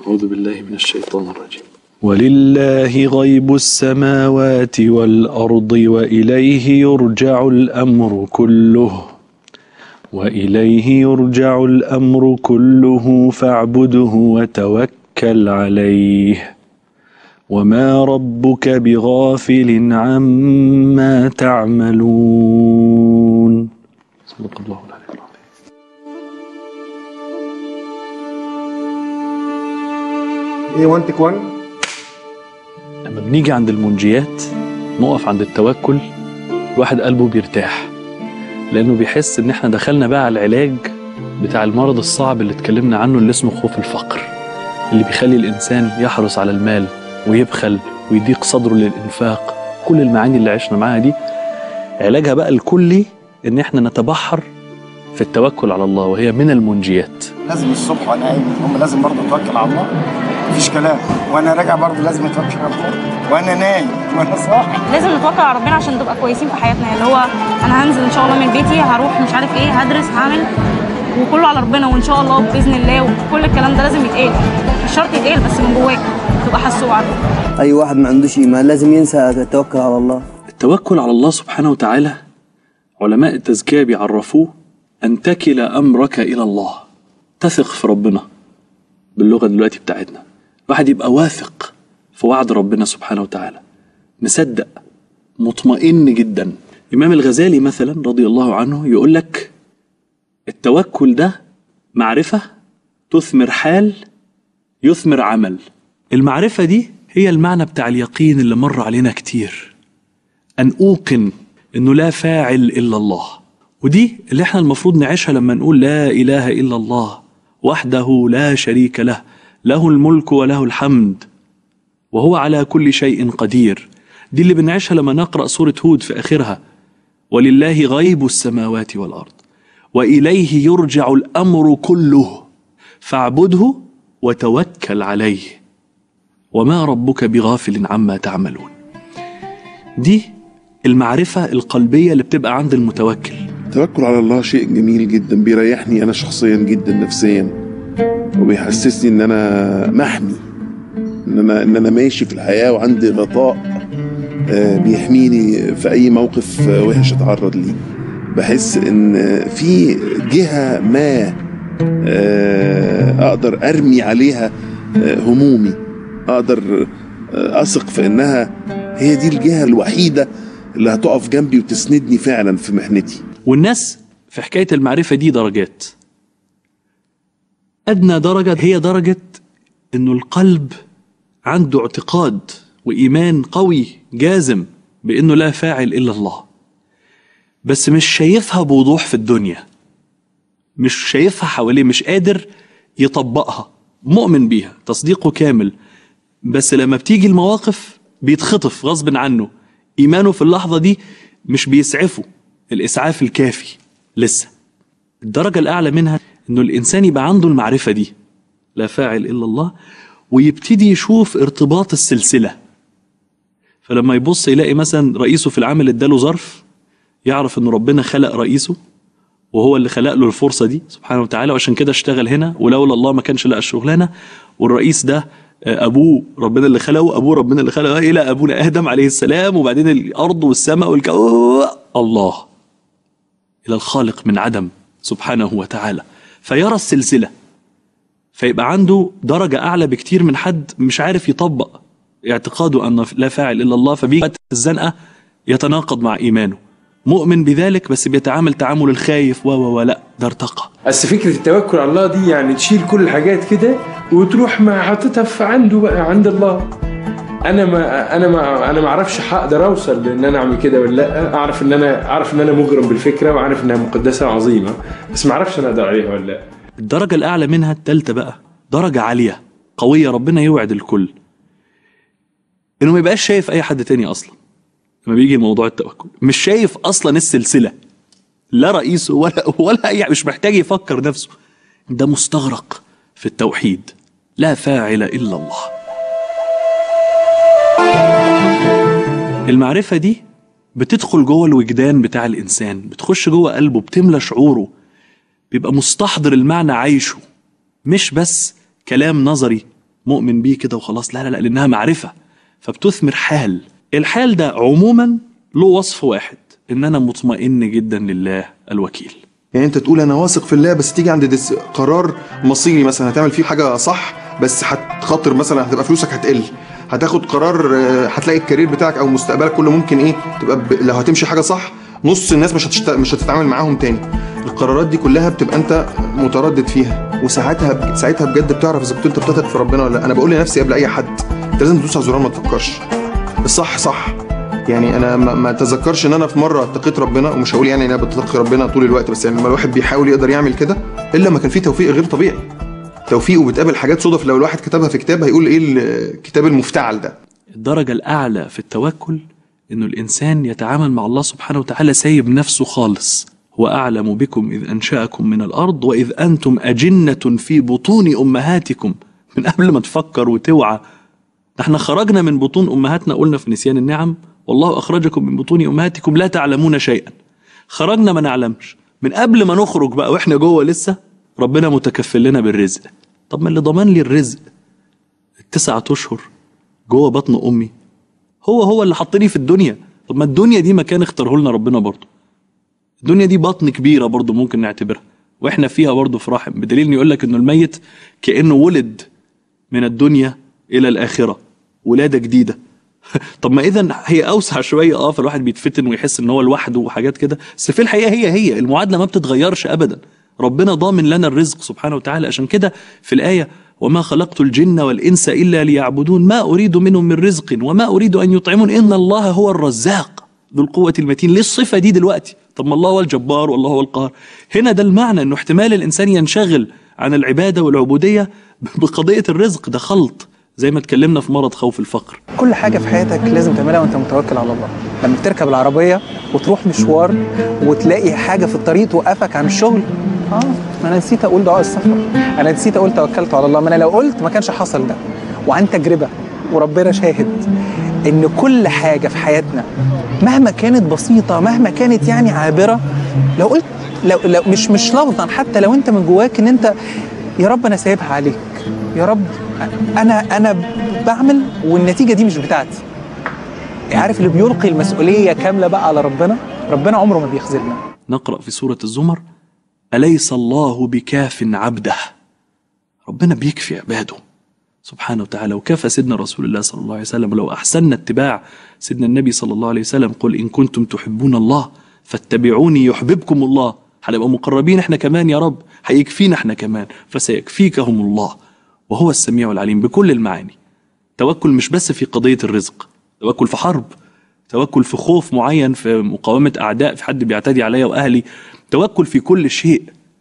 أعوذ بالله من الشيطان الرجيم ولله غيب السماوات والأرض وإليه يرجع الأمر كله وإليه يرجع الأمر كله فاعبده وتوكل عليه وما ربك بغافل عما تعملون صدق الله العلي العظيم ايه 1 تك 1 لما بنيجي عند المنجيات نقف عند التوكل الواحد قلبه بيرتاح لانه بيحس ان احنا دخلنا بقى على العلاج بتاع المرض الصعب اللي اتكلمنا عنه اللي اسمه خوف الفقر اللي بيخلي الانسان يحرص على المال ويبخل ويضيق صدره للانفاق كل المعاني اللي عشنا معاها دي علاجها بقى الكلي ان احنا نتبحر في التوكل على الله وهي من المنجيات لازم الصبح وانا قايم هم لازم برضه اتوكل على الله مفيش كلام وانا راجع برضه لازم اتوكل على الله وانا نايم وانا صاحي لازم نتوكل على ربنا عشان نبقى كويسين في حياتنا اللي هو انا هنزل ان شاء الله من بيتي هروح مش عارف ايه هدرس هعمل وكله على ربنا وان شاء الله باذن الله وكل الكلام ده لازم يتقال مش شرط يتقال بس من جواك تبقى حاسه وعارفه اي واحد ما عندوش ايمان لازم ينسى التوكل على الله التوكل على الله سبحانه وتعالى علماء التزكية بيعرفوه أن تكل أمرك إلى الله تثق في ربنا باللغة دلوقتي بتاعتنا واحد يبقى واثق في وعد ربنا سبحانه وتعالى مصدق مطمئن جدا إمام الغزالي مثلا رضي الله عنه يقول لك التوكل ده معرفة تثمر حال يثمر عمل المعرفة دي هي المعنى بتاع اليقين اللي مر علينا كتير أن أوقن إنه لا فاعل إلا الله ودي اللي احنا المفروض نعيشها لما نقول لا إله إلا الله وحده لا شريك له له الملك وله الحمد وهو على كل شيء قدير دي اللي بنعيشها لما نقرأ سورة هود في آخرها ولله غيب السماوات والأرض وإليه يرجع الأمر كله فاعبده وتوكل عليه وما ربك بغافل عما تعملون دي المعرفة القلبية اللي بتبقى عند المتوكل التوكل على الله شيء جميل جدا بيريحني انا شخصيا جدا نفسيا وبيحسسني ان انا محمي ان انا ان انا ماشي في الحياه وعندي غطاء آه، بيحميني في اي موقف آه، وحش اتعرض ليه بحس ان في جهه ما آه، اقدر ارمي عليها آه، همومي اقدر آه، اثق في انها هي دي الجهه الوحيده اللي هتقف جنبي وتسندني فعلا في محنتي والناس في حكاية المعرفة دي درجات أدنى درجة هي درجة إنه القلب عنده اعتقاد وإيمان قوي جازم بإنه لا فاعل إلا الله بس مش شايفها بوضوح في الدنيا مش شايفها حواليه مش قادر يطبقها مؤمن بيها تصديقه كامل بس لما بتيجي المواقف بيتخطف غصب عنه إيمانه في اللحظة دي مش بيسعفه الإسعاف الكافي لسه الدرجة الأعلى منها إنه الإنسان يبقى عنده المعرفة دي لا فاعل إلا الله ويبتدي يشوف ارتباط السلسلة فلما يبص يلاقي مثلا رئيسه في العمل اداله ظرف يعرف إنه ربنا خلق رئيسه وهو اللي خلق له الفرصة دي سبحانه وتعالى وعشان كده اشتغل هنا ولولا الله ما كانش لقى الشغلانة والرئيس ده آه، أبوه ربنا اللي خلقه أبوه ربنا اللي خلقه إلى أبونا آدم عليه السلام وبعدين الأرض والسماء والكون الله إلى الخالق من عدم سبحانه وتعالى فيرى السلسلة فيبقى عنده درجة أعلى بكتير من حد مش عارف يطبق اعتقاده أن لا فاعل إلا الله فبيجي وقت الزنقة يتناقض مع إيمانه مؤمن بذلك بس بيتعامل تعامل الخايف و و و لا ده ارتقى بس فكرة التوكل على الله دي يعني تشيل كل الحاجات كده وتروح مع حاططها في عنده بقى عند الله انا ما انا ما انا ما اعرفش هقدر اوصل لان انا اعمل كده ولا لا اعرف ان انا اعرف ان انا مجرم بالفكره وعارف انها مقدسه وعظيمه بس ما اعرفش انا اقدر عليها ولا لا الدرجة الأعلى منها التالتة بقى درجة عالية قوية ربنا يوعد الكل إنه ما يبقاش شايف أي حد تاني أصلا لما بيجي موضوع التوكل مش شايف أصلا السلسلة لا رئيسه ولا ولا أي مش محتاج يفكر نفسه ده مستغرق في التوحيد لا فاعل إلا الله المعرفة دي بتدخل جوه الوجدان بتاع الإنسان بتخش جوه قلبه بتملى شعوره بيبقى مستحضر المعنى عايشه مش بس كلام نظري مؤمن بيه كده وخلاص لا لا لا لانها معرفه فبتثمر حال الحال ده عموما له وصف واحد ان انا مطمئن جدا لله الوكيل يعني انت تقول انا واثق في الله بس تيجي عند دس قرار مصيري مثلا هتعمل فيه حاجه صح بس هتخاطر مثلا هتبقى فلوسك هتقل هتاخد قرار آه، هتلاقي الكارير بتاعك او مستقبلك كله ممكن ايه تبقى ب... لو هتمشي حاجه صح نص الناس مش هتشت... مش هتتعامل معاهم تاني القرارات دي كلها بتبقى انت متردد فيها وساعتها ساعتها بجد بتعرف اذا كنت انت بتثق في ربنا ولا لا انا بقول لنفسي قبل اي حد انت لازم تدوس على الزرار ما تفكرش الصح صح يعني انا ما, ما اتذكرش ان انا في مره اتقيت ربنا ومش هقول يعني ان انا بتقي ربنا طول الوقت بس يعني لما الواحد بيحاول يقدر يعمل كده الا ما كان فيه توفيق غير طبيعي توفيق وبتقابل حاجات صدف لو الواحد كتبها في كتاب هيقول ايه الكتاب المفتعل ده الدرجة الأعلى في التوكل إنه الإنسان يتعامل مع الله سبحانه وتعالى سايب نفسه خالص هو أعلم بكم إذ أنشأكم من الأرض وإذ أنتم أجنة في بطون أمهاتكم من قبل ما تفكر وتوعى احنا خرجنا من بطون أمهاتنا قلنا في نسيان النعم والله أخرجكم من بطون أمهاتكم لا تعلمون شيئا خرجنا ما نعلمش من قبل ما نخرج بقى وإحنا جوه لسه ربنا متكفل لنا بالرزق طب ما اللي ضمان لي الرزق التسعة أشهر جوه بطن امي هو هو اللي حطني في الدنيا طب ما الدنيا دي مكان اختاره لنا ربنا برضه الدنيا دي بطن كبيره برضه ممكن نعتبرها واحنا فيها برضه في رحم بدليل انه يقول لك انه الميت كانه ولد من الدنيا الى الاخره ولاده جديده طب ما اذا هي اوسع شويه اه فالواحد بيتفتن ويحس ان هو لوحده وحاجات كده بس في الحقيقه هي هي المعادله ما بتتغيرش ابدا ربنا ضامن لنا الرزق سبحانه وتعالى عشان كده في الايه وما خلقت الجن والانس الا ليعبدون ما اريد منهم من رزق وما اريد ان يطعمون ان الله هو الرزاق ذو القوه المتين ليه الصفه دي دلوقتي طب ما الله هو الجبار والله هو القهار هنا ده المعنى انه احتمال الانسان ينشغل عن العباده والعبوديه بقضيه الرزق ده خلط زي ما اتكلمنا في مرض خوف الفقر كل حاجة في حياتك لازم تعملها وانت متوكل على الله لما بتركب العربية وتروح مشوار وتلاقي حاجة في الطريق توقفك عن الشغل اه ما انا نسيت اقول دعاء السفر انا نسيت اقول توكلت على الله ما انا لو قلت ما كانش حصل ده وعن تجربة وربنا شاهد ان كل حاجة في حياتنا مهما كانت بسيطة مهما كانت يعني عابرة لو قلت لو, لو مش مش لفظا حتى لو انت من جواك ان انت يا رب انا سايبها عليك يا رب انا انا بعمل والنتيجه دي مش بتاعتي عارف اللي بيلقي المسؤوليه كامله بقى على ربنا ربنا عمره ما بيخذلنا نقرا في سوره الزمر اليس الله بكاف عبده ربنا بيكفي عباده سبحانه وتعالى وكفى سيدنا رسول الله صلى الله عليه وسلم لو احسننا اتباع سيدنا النبي صلى الله عليه وسلم قل ان كنتم تحبون الله فاتبعوني يحببكم الله هنبقى مقربين احنا كمان يا رب هيكفينا احنا كمان فسيكفيكهم الله وهو السميع العليم بكل المعاني توكل مش بس في قضية الرزق توكل في حرب توكل في خوف معين في مقاومة أعداء في حد بيعتدي عليا وأهلي توكل في كل شيء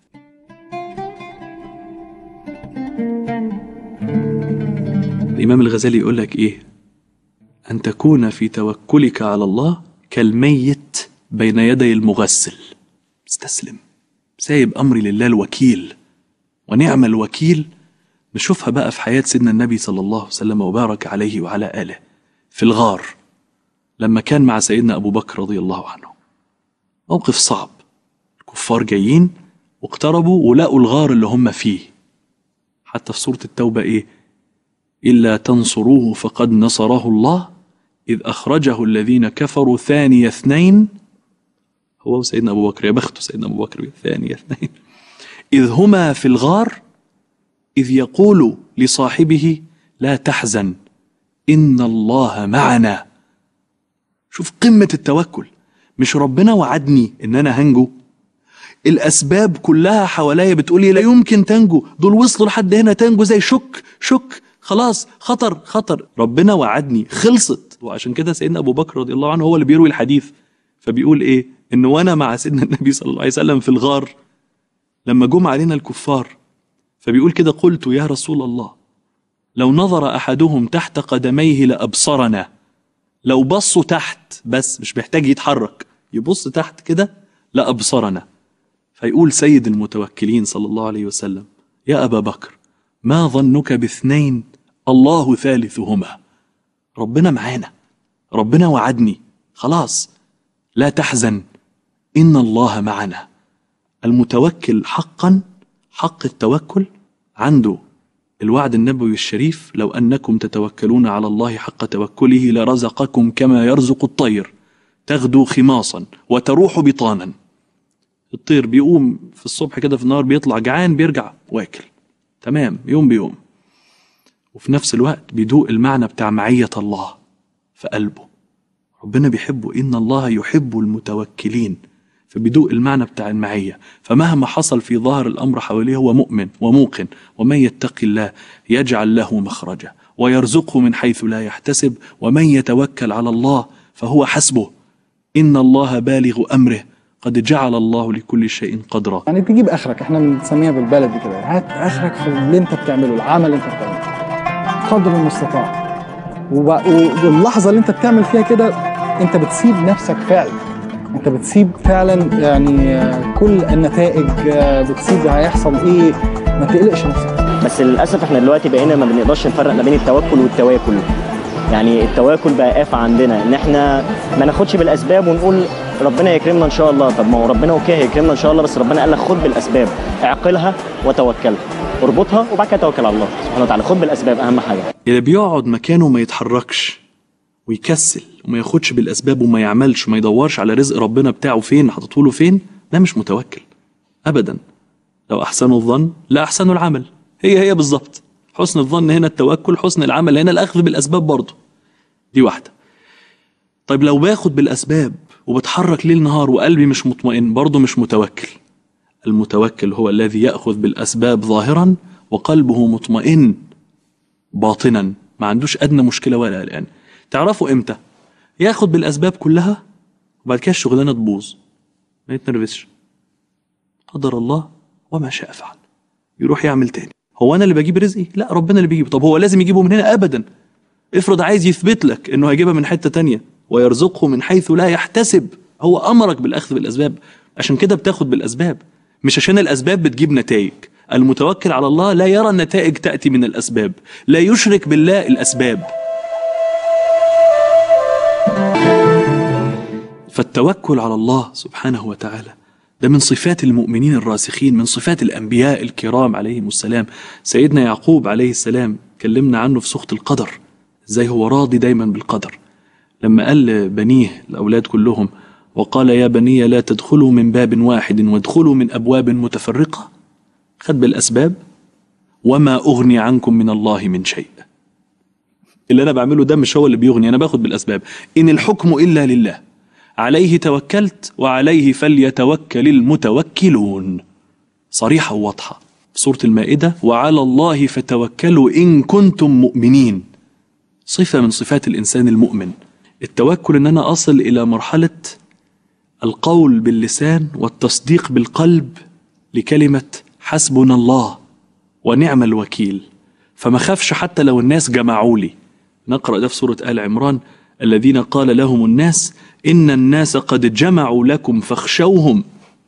الإمام الغزالي يقول لك إيه أن تكون في توكلك على الله كالميت بين يدي المغسل استسلم سايب أمري لله الوكيل ونعم الوكيل نشوفها بقى في حياة سيدنا النبي صلى الله عليه وسلم وبارك عليه وعلى آله في الغار لما كان مع سيدنا أبو بكر رضي الله عنه موقف صعب الكفار جايين واقتربوا ولقوا الغار اللي هم فيه حتى في سورة التوبة إيه إلا تنصروه فقد نصره الله إذ أخرجه الذين كفروا ثاني اثنين هو وسيدنا أبو بكر يا بخته سيدنا أبو بكر ثاني اثنين إذ هما في الغار إذ يقول لصاحبه لا تحزن إن الله معنا شوف قمة التوكل مش ربنا وعدني إن أنا هنجو الأسباب كلها حواليا بتقولي لا يمكن تنجو دول وصلوا لحد هنا تنجو زي شك شك خلاص خطر خطر ربنا وعدني خلصت وعشان كده سيدنا أبو بكر رضي الله عنه هو اللي بيروي الحديث فبيقول إيه إن وأنا مع سيدنا النبي صلى الله عليه وسلم في الغار لما جم علينا الكفار فبيقول كده قلت يا رسول الله لو نظر احدهم تحت قدميه لابصرنا لو بصوا تحت بس مش محتاج يتحرك يبص تحت كده لابصرنا فيقول سيد المتوكلين صلى الله عليه وسلم يا ابا بكر ما ظنك باثنين الله ثالثهما ربنا معانا ربنا وعدني خلاص لا تحزن ان الله معنا المتوكل حقا حق التوكل عنده الوعد النبوي الشريف لو أنكم تتوكلون على الله حق توكله لرزقكم كما يرزق الطير تغدو خماصا وتروح بطانا الطير بيقوم في الصبح كده في النهار بيطلع جعان بيرجع واكل تمام يوم بيوم وفي نفس الوقت بيدوق المعنى بتاع معية الله في قلبه ربنا بيحبه إن الله يحب المتوكلين فبيدوق المعنى بتاع المعية فمهما حصل في ظاهر الأمر حواليه هو مؤمن وموقن ومن يتقي الله يجعل له مخرجا ويرزقه من حيث لا يحتسب ومن يتوكل على الله فهو حسبه إن الله بالغ أمره قد جعل الله لكل شيء قدرا يعني تجيب اخرك احنا بنسميها بالبلدي كده هات اخرك في اللي انت بتعمله العمل اللي انت بتعمله قدر المستطاع وب- واللحظه اللي انت بتعمل فيها كده انت بتسيب نفسك فعلا انت بتسيب فعلا يعني آه، كل النتائج آه، بتسيب هيحصل ايه ما تقلقش نفسك بس للاسف احنا دلوقتي بقينا ما بنقدرش نفرق ما بين التوكل والتواكل يعني التواكل بقى آفة عندنا ان احنا ما ناخدش بالاسباب ونقول ربنا يكرمنا ان شاء الله طب ما هو ربنا اوكي هيكرمنا ان شاء الله بس ربنا قال لك خد بالاسباب اعقلها وتوكلها اربطها وبعد كده توكل على الله سبحانه وتعالى خد بالاسباب اهم حاجه اللي بيقعد مكانه ما يتحركش ويكسل وما ياخدش بالاسباب وما يعملش وما يدورش على رزق ربنا بتاعه فين حاطط له فين ده مش متوكل ابدا لو احسنوا الظن لا احسنوا العمل هي هي بالظبط حسن الظن هنا التوكل حسن العمل هنا الاخذ بالاسباب برضه دي واحده طيب لو باخد بالاسباب وبتحرك ليل نهار وقلبي مش مطمئن برضه مش متوكل المتوكل هو الذي ياخذ بالاسباب ظاهرا وقلبه مطمئن باطنا ما عندوش ادنى مشكله ولا قلقان تعرفوا امتى ياخد بالاسباب كلها وبعد كده الشغلانه تبوظ ما يتنرفزش قدر الله وما شاء فعل يروح يعمل تاني هو انا اللي بجيب رزقي لا ربنا اللي بيجيبه طب هو لازم يجيبه من هنا ابدا افرض عايز يثبت لك انه هيجيبها من حته تانية ويرزقه من حيث لا يحتسب هو امرك بالاخذ بالاسباب عشان كده بتاخد بالاسباب مش عشان الاسباب بتجيب نتائج المتوكل على الله لا يرى النتائج تاتي من الاسباب لا يشرك بالله الاسباب فالتوكل على الله سبحانه وتعالى ده من صفات المؤمنين الراسخين من صفات الأنبياء الكرام عليهم السلام سيدنا يعقوب عليه السلام كلمنا عنه في سخط القدر ازاي هو راضي دايما بالقدر لما قال لبنيه الأولاد كلهم وقال يا بني لا تدخلوا من باب واحد وادخلوا من أبواب متفرقة خد بالأسباب وما أغني عنكم من الله من شيء اللي أنا بعمله ده مش هو اللي بيغني أنا باخد بالأسباب إن الحكم إلا لله عليه توكلت وعليه فليتوكل المتوكلون صريحة وواضحة في سورة المائدة وعلى الله فتوكلوا إن كنتم مؤمنين صفة من صفات الإنسان المؤمن التوكل إن أنا أصل إلى مرحلة القول باللسان والتصديق بالقلب لكلمة حسبنا الله ونعم الوكيل فما خافش حتى لو الناس جمعوا لي نقرأ ده في سورة آل عمران الذين قال لهم الناس إن الناس قد جمعوا لكم فاخشوهم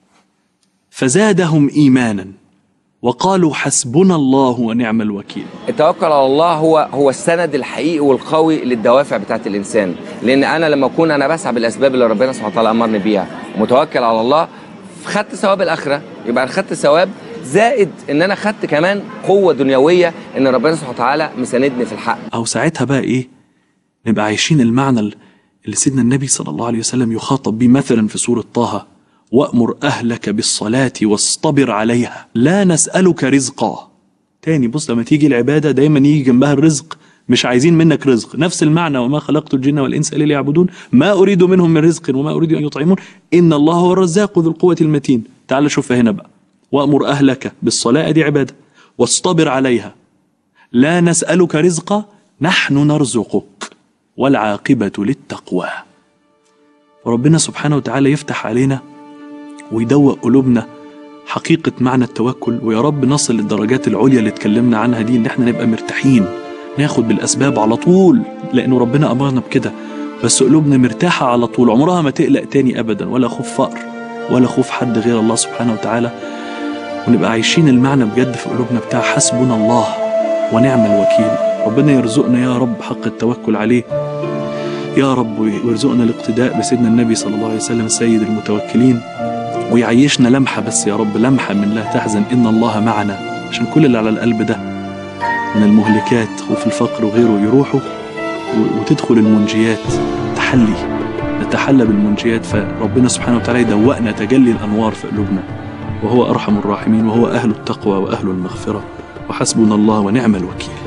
فزادهم إيمانا وقالوا حسبنا الله ونعم الوكيل التوكل على الله هو هو السند الحقيقي والقوي للدوافع بتاعت الانسان لان انا لما اكون انا بسعى بالاسباب اللي ربنا سبحانه وتعالى امرني بيها متوكل على الله خدت ثواب الاخره يبقى انا خدت ثواب زائد ان انا خدت كمان قوه دنيويه ان ربنا سبحانه وتعالى مساندني في الحق أو ساعتها بقى إيه نبقى عايشين المعنى اللي سيدنا النبي صلى الله عليه وسلم يخاطب بيه مثلا في سورة طه وأمر أهلك بالصلاة واصطبر عليها لا نسألك رزقا تاني بص لما تيجي العبادة دايما يجي جنبها الرزق مش عايزين منك رزق نفس المعنى وما خلقت الجن والإنس إلا ليعبدون ما أريد منهم من رزق وما أريد أن يطعمون إن الله هو الرزاق ذو القوة المتين تعال شوفها هنا بقى وأمر أهلك بالصلاة دي عبادة واصطبر عليها لا نسألك رزقا نحن نرزقك والعاقبة للتقوى وربنا سبحانه وتعالى يفتح علينا ويدوق قلوبنا حقيقة معنى التوكل ويا رب نصل للدرجات العليا اللي اتكلمنا عنها دي ان احنا نبقى مرتاحين ناخد بالاسباب على طول لانه ربنا امرنا بكده بس قلوبنا مرتاحة على طول عمرها ما تقلق تاني ابدا ولا خوف فقر ولا خوف حد غير الله سبحانه وتعالى ونبقى عايشين المعنى بجد في قلوبنا بتاع حسبنا الله ونعم الوكيل ربنا يرزقنا يا رب حق التوكل عليه يا رب ويرزقنا الاقتداء بسيدنا النبي صلى الله عليه وسلم سيد المتوكلين ويعيشنا لمحة بس يا رب لمحة من لا تحزن إن الله معنا عشان كل اللي على القلب ده من المهلكات وفي الفقر وغيره يروحوا و- وتدخل المنجيات تحلي نتحلى بالمنجيات فربنا سبحانه وتعالى يدوقنا تجلي الأنوار في قلوبنا وهو أرحم الراحمين وهو أهل التقوى وأهل المغفرة وحسبنا الله ونعم الوكيل